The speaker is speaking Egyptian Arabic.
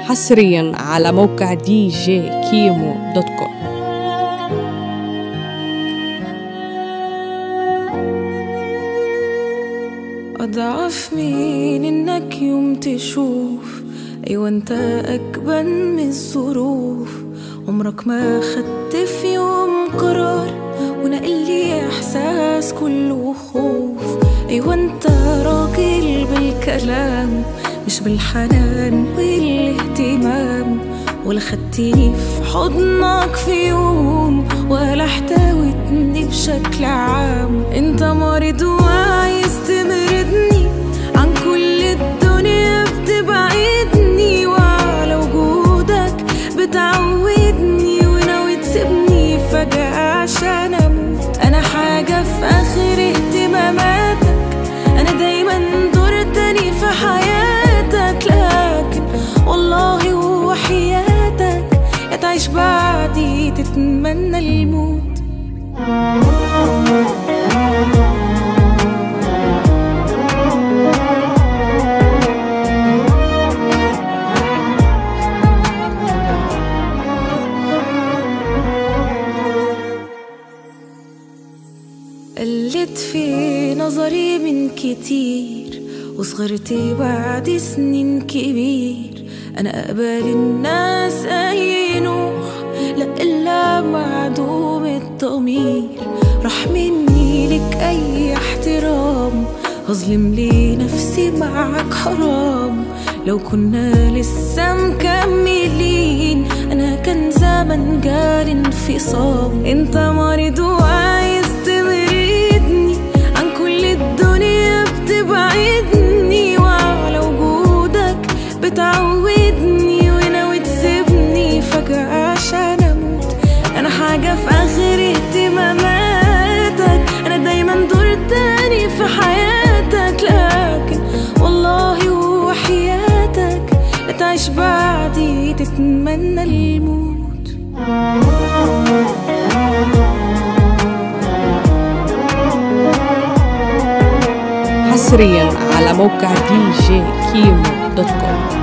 حصريا على موقع دي جي كيمو دوت كوم أضعف من إنك يوم تشوف أيوة أنت أجبن من الظروف عمرك ما خدت في يوم قرار ونقل لي إحساس كله خوف أيوة أنت راجل بالكلام مش بالحنان والاهتمام ولا خدتني في حضنك في يوم ولا احتويتني بشكل عام انت مريض وعايز تمرضني عن كل الدنيا بتبعدني وعلى وجودك بتعودني وناوي تسيبني فجأة عشان اموت انا حاجة في اخر اهتماماتك انا دايما دور تاني في حياتك لكن والله وحياتك يا تعيش بعدي تتمنى الموت قلت في نظري من كتير وصغرت بعد سنين كبير أنا أقبل الناس أي نوع لا إلا معدوم الضمير راح مني لك أي احترام هظلم لي نفسي معك حرام لو كنا لسه مكملين أنا كان زمن جال انفصام انت مريض وعايز تبعدني عن كل الدنيا بتبعدني وعلى وجودك بتعودني وناوي تسيبني فجأة عشان اموت انا حاجة في اخر اهتماماتك انا دايما دور تاني في حياتك لكن والله وحياتك لا تعيش بعدي تتمنى الموت حصريا على موقع دي جي كيمو دوت كوم